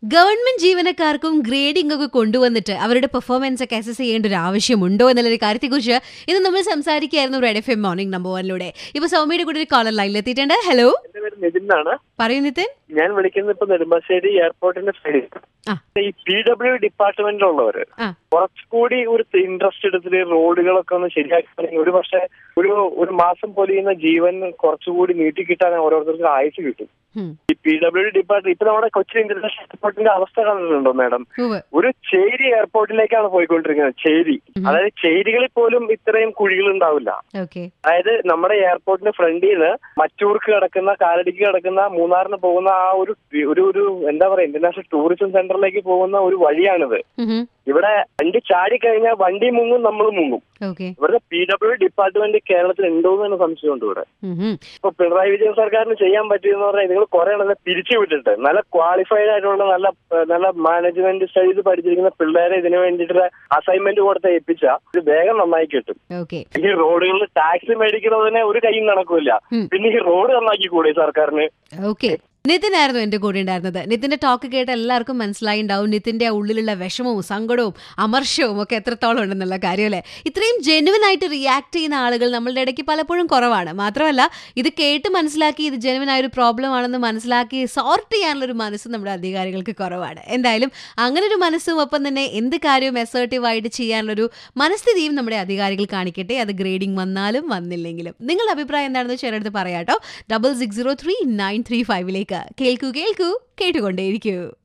Government ജീവനക്കാർക്കും grading ഒക്കെ കൊണ്ടുവന്നിട്ട് അവരുടെ പെർഫോമൻസ് ഒക്കെ അസസ് ചെയ്യേണ്ട ഒരു ആവശ്യമുണ്ടോ എന്നുള്ളൊരു കാര്യത്തെക്കുറിച്ച് ഇന്ന് നമ്മൾ സംസാരിക്കുകയായിരുന്നു Red F M morning number വണ്ണിലൂടെ ഇപ്പൊ സൗമ്യയുടെ കൂടെ ഒരു കോളർ ലൈനിൽ എത്തിയിട്ടുണ്ട് ഹലോ എന്റെ പേര് നിതിനാണ് പറയൂ നിതിൻ ഞാൻ വിളിക്കുന്നത് ഇപ്പൊ നെടുമ്പാശ്ശേരി എയർപോർട്ടിന്റെ സൈഡിൽ ആ. ഈ പി ഡബ്ല്യു ഡിപ്പാർട്ട്മെന്റിലുള്ളവര് ആ. കുറച്ചുകൂടി ഒരു ഇൻട്രസ്റ്റ് എടുത്തിട്ട് റോഡുകളൊക്കെ ഒന്ന് ശരിയാക്കി ഒരു പക്ഷെ ഒരു ഒരു മാസം പൊലിയുന്ന ജീവൻ കുറച്ചുകൂടി നീട്ടി കിട്ടാൻ ഓരോരുത്തർക്ക് ആയുസ് കിട്ടും ഉം. ഈ പി ഡബ്ല്യു ഡിപ്പാർട്ട്മെന്റ് ഇപ്പൊ നമ്മുടെ കൊച്ചി ഇന്റർനാഷണൽ എയർപോർട്ടിന്റെ അവസ്ഥ കണ്ടിട്ടുണ്ടോ മാഡം ഉവ്വ്. ഒരു ചേരി എയർപോർട്ടിലേക്കാണ് പോയിക്കൊണ്ടിരിക്കുന്നത് ചേരി അതായത് ചേരികളിൽ പോലും ഇത്രയും കുഴികൾ ഉണ്ടാവില്ല ഓക്കെ അതായത് നമ്മുടെ എയർപോർട്ടിന്റെ ഫ്രണ്ടിൽ നിന്ന് മറ്റൂർക്ക് കിടക്കുന്ന കാലടിക്ക് കിടക്കുന്ന മൂന്നാറിന് പോകുന്ന ആ ഒരു ഒരു ഒരു എന്താ പറയാ ഇന്റർനാഷണൽ ടൂറിസം സെന്ററിലേക്ക് പോകുന്ന ഒരു വഴിയാണിത് ഇവിടെ വണ്ടി ചാടി കഴിഞ്ഞാൽ വണ്ടി മുങ്ങും നമ്മൾ മുങ്ങും ഓക്കെ ഇവിടുത്തെ പി ഡബ്ല്യു ഡിപ്പാർട്ട്മെന്റ് കേരളത്തിൽ ഉണ്ടോ എന്ന് തന്നെ സംശയമുണ്ട് ഇവിടെ ഇപ്പൊ പിണറായി വിജയൻ സർക്കാരിന് ചെയ്യാൻ പറ്റിയെന്ന് പറഞ്ഞാൽ നിങ്ങൾ കുറെ എണ്ണം പിരിച്ചു വിട്ടിട്ട് നല്ല ക്വാളിഫൈഡ് ആയിട്ടുള്ള നല്ല ഏഹ്, നല്ല മാനേജ്മെന്റ് സ്റ്റഡീസ് പഠിച്ചിരിക്കുന്ന പിള്ളേരെ ഇതിനു വേണ്ടിയിട്ട് അസൈൻമെന്റ് കൊടുത്ത് ഏൽപ്പിച്ച ഇത് വേഗം നന്നായി കിട്ടും ഓക്കെ ഈ റോഡുകളിൽ ടാക്സ് മേടിക്കുന്നതിന് ഒരു കൈയും നടക്കൂല ഉം. പിന്നെ ഈ റോഡ് നന്നാക്കി കൂടെ സർക്കാരിന് ഓക്കെ നിതിനായിരുന്നു എന്റെ കൂടെ ഉണ്ടായിരുന്നത് നിതിന്റെ ടോക്ക് കേട്ട് എല്ലാവർക്കും മനസ്സിലായി ഉണ്ടാവും നിതിന്റെ ആ ഉള്ളിലുള്ള വിഷമവും സങ്കടവും അമർഷവും ഒക്കെ എത്രത്തോളം ഉണ്ടെന്നുള്ള കാര്യം അല്ലേ ഇത്രയും ജെനുവൻ ആയിട്ട് റിയാക്ട് ചെയ്യുന്ന ആളുകൾ നമ്മളുടെ ഇടയ്ക്ക് പലപ്പോഴും കുറവാണ് മാത്രമല്ല ഇത് കേട്ട് മനസ്സിലാക്കി ഇത് ജെനുവൻ ആയ ഒരു പ്രോബ്ലം ആണെന്ന് മനസ്സിലാക്കി സോർട്ട് ചെയ്യാനുള്ള ഒരു മനസ്സ് നമ്മുടെ അധികാരികൾക്ക് കുറവാണ് എന്തായാലും അങ്ങനെ ഒരു മനസ്സും ഒപ്പം തന്നെ എന്ത് കാര്യവും അസേർട്ടീവ് ആയിട്ട് ചെയ്യാനുള്ളൊരു മനസ്ഥിതിയും നമ്മുടെ അധികാരികൾ കാണിക്കട്ടെ അത് ഗ്രേഡിംഗ് വന്നാലും വന്നില്ലെങ്കിലും നിങ്ങളുടെ അഭിപ്രായം എന്താണെന്ന് ചിലടത്ത് പറയാട്ടോ double six zero three nine three ഫൈവിലേക്ക് കേൾക്കൂ കേൾക്കൂ കേട്ടുകൊണ്ടേയിരിക്കൂ